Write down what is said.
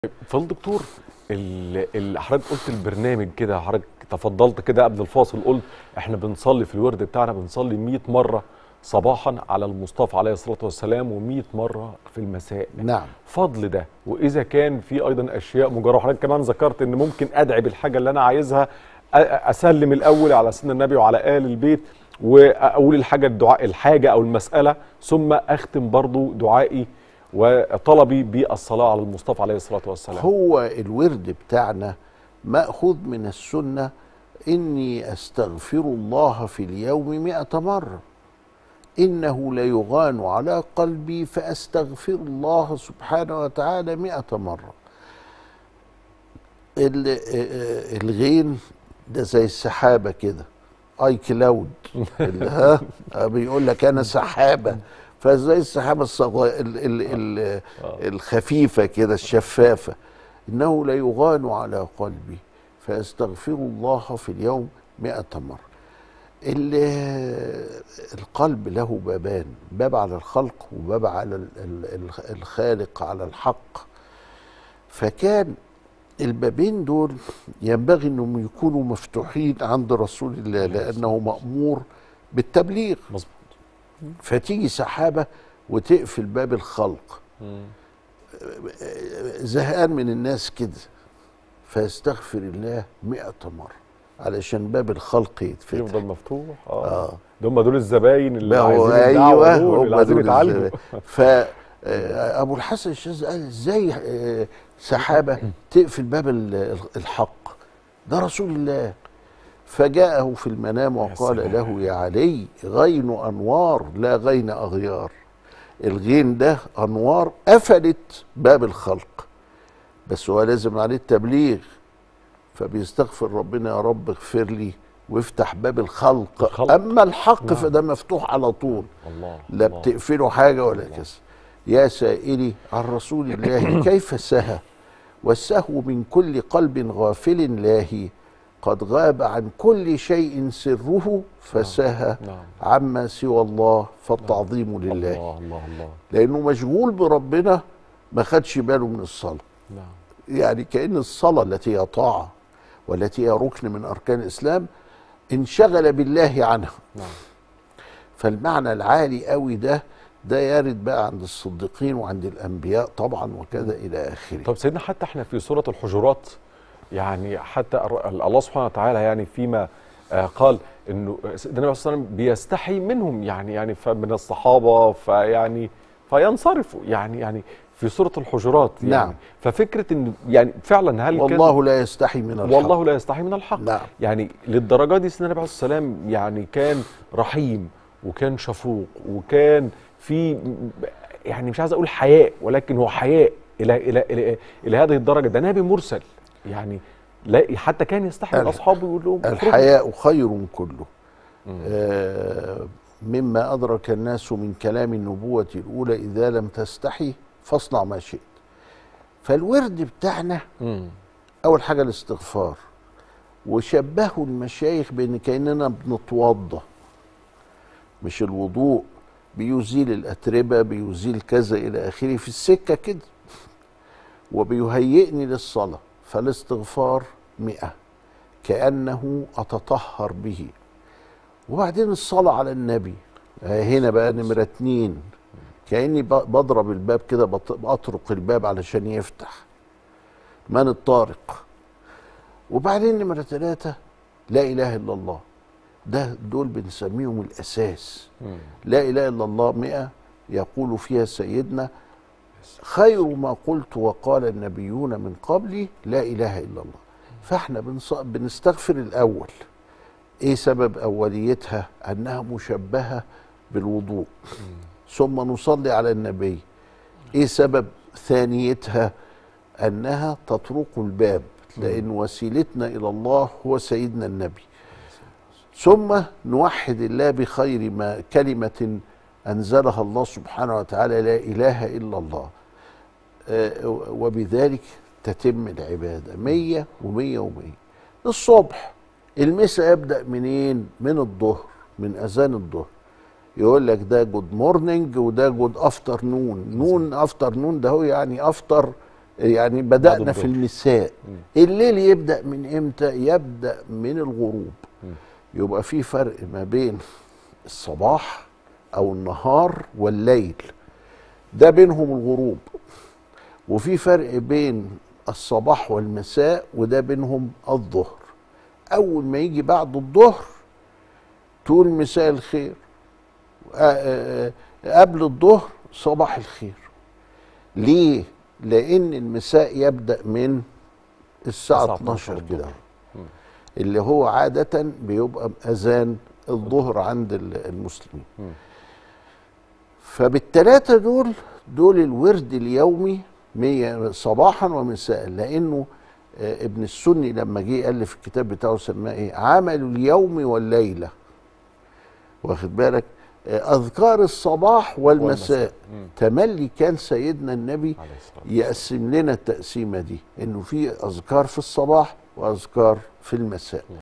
فالدكتور اللي حضرتك قلت البرنامج كده حضرتك تفضلت كده قبل الفاصل قلت احنا بنصلي في الورد بتاعنا بنصلي 100 مره صباحا على المصطفى عليه الصلاه والسلام و100 مره في المساء نعم فضل ده واذا كان في ايضا اشياء مجرده حضرتك كمان ذكرت ان ممكن ادعي بالحاجه اللي انا عايزها أ- اسلم الاول على سيدنا النبي وعلى ال البيت واقول الحاجه الدعاء الحاجه او المساله ثم اختم برضو دعائي وطلبي بالصلاه على المصطفى عليه الصلاه والسلام هو الورد بتاعنا مأخوذ من السنة إني أستغفر الله في اليوم مئة مرة إنه ليغان على قلبي فأستغفر الله سبحانه وتعالى مئة مرة ال- آه، الغين ده زي السحابة كده اي كلاود اللي ها آه، بيقول لك انا سحابه فزي السحابه الصغيره ال ال ال الخفيفه كده الشفافه انه ليغان على قلبي فاستغفر الله في اليوم مئة مره ال- القلب له بابان باب على الخلق وباب على ال- ال- الخالق على الحق فكان البابين دول ينبغي انهم يكونوا مفتوحين عند رسول الله لانه مامور بالتبليغ مظبوط فتيجي سحابه وتقفل باب الخلق زهقان من الناس كده فيستغفر الله مئة مرة علشان باب الخلق يتفتح يفضل مفتوح اه, آه. ده هم دول الزباين اللي ما هو عايزين الدعوه ايوه دول اللي هم عايزين دول يتعالجوا الزبائن. ف آه، ابو الحسن الشاذلي قال ازاي آه، سحابه تقفل باب ال- الحق ده رسول الله فجاءه في المنام وقال سلام. له يا علي غين انوار لا غين اغيار الغين ده انوار قفلت باب الخلق بس هو لازم عليه التبليغ فبيستغفر ربنا يا رب اغفر لي وافتح باب الخلق, الخلق. اما الحق نعم. فده مفتوح على طول الله لا الله. بتقفلوا حاجة ولا الله. كذا يا سائلي عن رسول الله كيف سهى والسهو من كل قلب غافل لاهي قد غاب عن كل شيء سره فسهى نعم عما سوى الله فالتعظيم لله الله الله الله لأنه مشغول بربنا ما خدش باله من الصلاة نعم يعني كأن الصلاة التي هي طاعة والتي هي ركن من أركان الإسلام انشغل بالله عنها نعم فالمعنى العالي قوي ده ده يرد بقى عند الصديقين وعند الانبياء طبعا وكذا الى اخره طب سيدنا حتى احنا في سوره الحجرات يعني حتى الر- الله سبحانه وتعالى يعني فيما آه، قال انه سيدنا النبي صلى الله عليه وسلم بيستحي منهم يعني يعني ف- من الصحابه فيعني فينصرفوا يعني يعني في سوره الحجرات يعني نعم. ففكره ان يعني فعلا هل كان والله لا يستحي من الحق والله لا يستحي من الحق نعم. يعني للدرجه دي سيدنا النبي عليه الصلاه والسلام يعني كان رحيم وكان شفوق وكان في يعني مش عايز اقول حياء ولكن هو حياء الى الى الى, إلى هذه الدرجه ده نبي مرسل يعني لا حتى كان يستحي من ال- اصحابه يقول لهم اخرجوا. الحياء خير كله آه مما ادرك الناس من كلام النبوه الاولى اذا لم تستحي فاصنع ما شئت فالورد بتاعنا مم. اول حاجه الاستغفار وشبهوا المشايخ بان كاننا بنتوضى مش الوضوء بيزيل الاتربه بيزيل كذا الى اخره في السكه كده وبيهيئني للصلاه فالاستغفار مئة كانه اتطهر به وبعدين الصلاه على النبي آه هنا بقى نمره اتنين كاني ب- بضرب الباب كده بط- بطرق الباب علشان يفتح من الطارق وبعدين نمرة ثلاثة لا إله إلا الله ده دول بنسميهم الأساس مم. لا إله إلا الله مئة يقول فيها سيدنا خير ما قلت وقال النبيون من قبلي لا إله إلا الله فاحنا بنص- بنستغفر الأول إيه سبب أوليتها أنها مشبهة بالوضوء ثم نصلي على النبي إيه سبب ثانيتها أنها تطرق الباب لأن وسيلتنا إلى الله هو سيدنا النبي ثم نوحد الله بخير ما كلمة أنزلها الله سبحانه وتعالى لا إله إلا الله آه، وبذلك تتم العبادة مية ومية ومية الصبح المساء يبدأ منين من الظهر من أذان الظهر يقول لك ده جود مورنينج وده جود افتر نون نون افتر نون ده هو يعني افتر يعني بدأنا بعد في الظهر. المساء الليل يبدأ من امتى يبدأ من الغروب يبقى في فرق ما بين الصباح او النهار والليل ده بينهم الغروب وفي فرق بين الصباح والمساء وده بينهم الظهر اول ما يجي بعد الظهر تقول مساء الخير آه، آه، آه، قبل الظهر صباح الخير ليه لان المساء يبدا من الساعه الساعة 12 12 كده الظهر. اللي هو عاده بيبقى اذان الظهر عند ال- المسلمين فبالثلاثه دول دول الورد اليومي مية صباحا ومساء لانه آه، ابن السني لما جه الف الكتاب بتاعه سماه ايه عمل اليوم والليله واخد بالك آه، اذكار الصباح والمساء والمساء. مم. تملي كان سيدنا النبي عليه الصلاة يقسم لنا التقسيمه دي انه في اذكار في الصباح واذكار في المساء